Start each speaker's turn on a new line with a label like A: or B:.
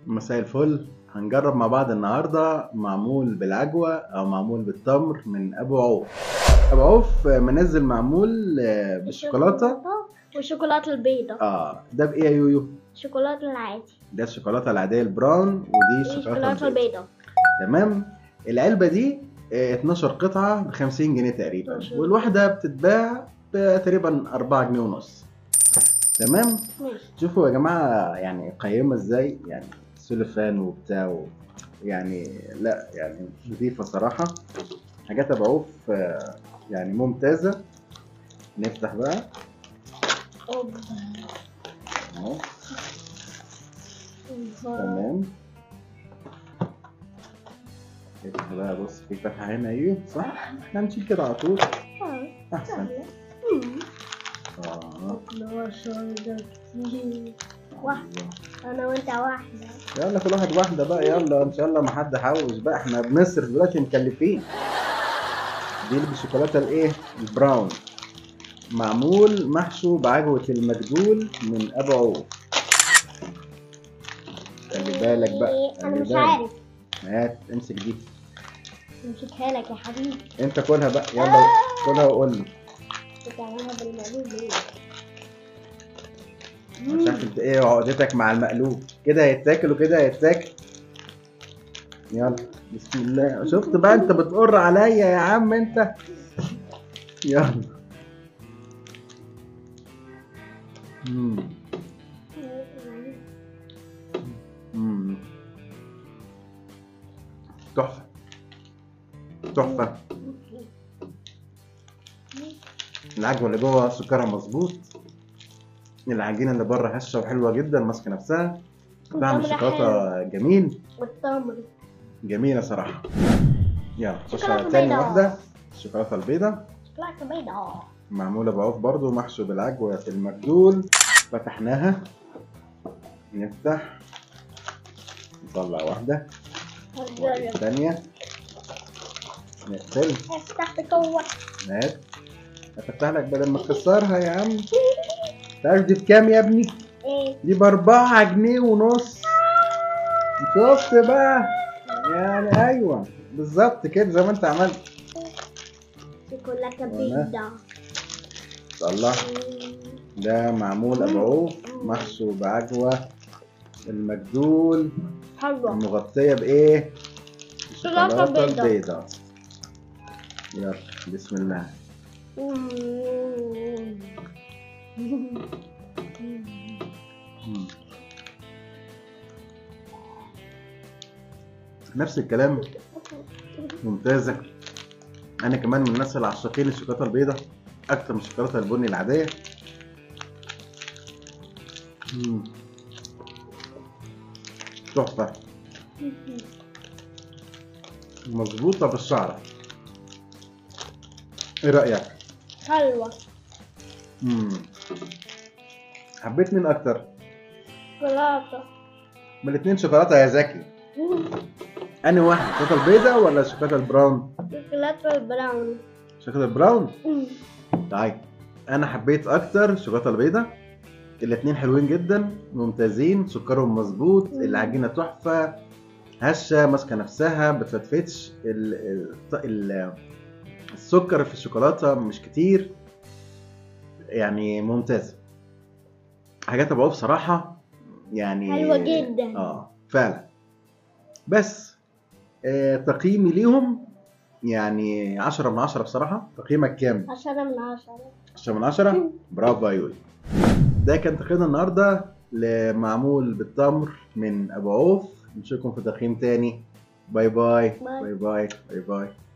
A: مساء الفل هنجرب مع بعض النهارده معمول بالعجوه او معمول بالتمر من ابو عوف ابو عوف منزل معمول آه، بالشوكولاته
B: والشوكولاتة البيضاء
A: اه ده بايه يا يويو
B: الشوكولاتة العادي
A: ده الشوكولاته العاديه البراون ودي الشوكولاته
B: الشوكولاتة
A: البيضاء
B: البيضاء
A: تمام العلبه دي آه، 12 قطعه ب 50 جنيه تقريبا
B: 12.
A: والواحده بتتباع تقريبا 4 جنيه ونص تمام
B: ماشي
A: شوفوا يا جماعه يعني قيمه ازاي يعني سلفان وبتاع و... يعني لا يعني نظيفه صراحه حاجات ابو عوف آه، يعني ممتازه نفتح بقى
B: أوبا.
A: اهو تمام افتح بقى بص في فتحه هنا ايوه صح احنا هنشيل كده على طول
B: آه،
A: احسن
B: سهلة. مم.
A: اه
B: 12 ده كتير واحدة أنا وأنت واحدة
A: يلا كل واحد واحده بقى يلا ان شاء الله ما حد حوش بقى احنا بنصرف دلوقتي مكلفين دي اللي بالشوكولاته الايه البراون معمول محشو بعجوة المجدول من ابو عوف خلي بالك بقى
B: إيه، أنا
A: خلي
B: مش
A: بالك.
B: عارف
A: هات امسك دي
B: امسكها لك يا حبيبي
A: انت كلها بقى يلا كلها وقول لي
B: بتعملها بالمقلوب ليه؟
A: مش عارف انت ايه عقدتك مع المقلوب كده هيتاكل وكده هيتاكل يلا بسم الله شفت بقى انت بتقر عليا يا عم انت يلا مم. مم. تحفة تحفة العجوة اللي جوه سكرها مظبوط العجينة اللي بره هشة وحلوة جدا ماسكة نفسها طعم
B: والتمر
A: الشوكولاتة جميل
B: والتمر
A: جميلة صراحة يلا خش
B: شوكولاتة
A: على تاني
B: بيضاء.
A: واحدة الشوكولاتة البيضاء
B: شوكولاتة بيضاء
A: معمولة بعوف برضو محشو بالعجوة في المجدول فتحناها نفتح نطلع واحدة
B: هتجرب
A: الثانية نقفل
B: افتح بقوة
A: هات هفتح لك بدل ما تكسرها يا عم تعرف دي بكام يا ابني؟
B: ايه
A: دي بأربعة جنيه ونص شفت بقى يعني أيوه بالظبط كده زي ما أنت عملت
B: شوكولاتة
A: وأنا؟
B: بيضاء
A: طلع ده معمول أبو عوف محشو بعجوة المجدول
B: حلوة
A: مغطية بإيه؟
B: شوكولاتة
A: الشوكولاتة
B: بيضاء.
A: البيضاء يلا بسم الله مم. نفس الكلام ممتازة أنا كمان من الناس العشاقين للشوكولاتة البيضاء أكتر من الشوكولاتة البني العادية مم. تحفة مظبوطة بالشعرة إيه رأيك؟
B: حلوة
A: مم. حبيت مين أكتر؟
B: شوكولاتة
A: من الاتنين شوكولاتة يا زكي أنهي واحد الشوكولاتة البيضاء ولا الشوكولاتة البراون؟
B: شوكولاتة البراون
A: الشوكولاتة البراون؟ طيب انا حبيت اكتر الشوكولاته البيضاء الاتنين حلوين جدا ممتازين سكرهم مظبوط
B: مم.
A: العجينه تحفه هشه ماسكه نفسها بتفتفتش ال... ال... ال... السكر في الشوكولاته مش كتير يعني ممتازه حاجات ابو عوف بصراحه يعني
B: حلوة جدا.
A: اه فعلا بس آه تقييمي ليهم يعني 10 من 10 بصراحه تقييمك كام
B: عشرة من عشرة
A: 10 من 10 برافو يا يوي ده كان تقييمنا النهارده لمعمول بالتمر من ابو عوف نشوفكم في تقييم تاني باي باي
B: باي.
A: باي باي باي باي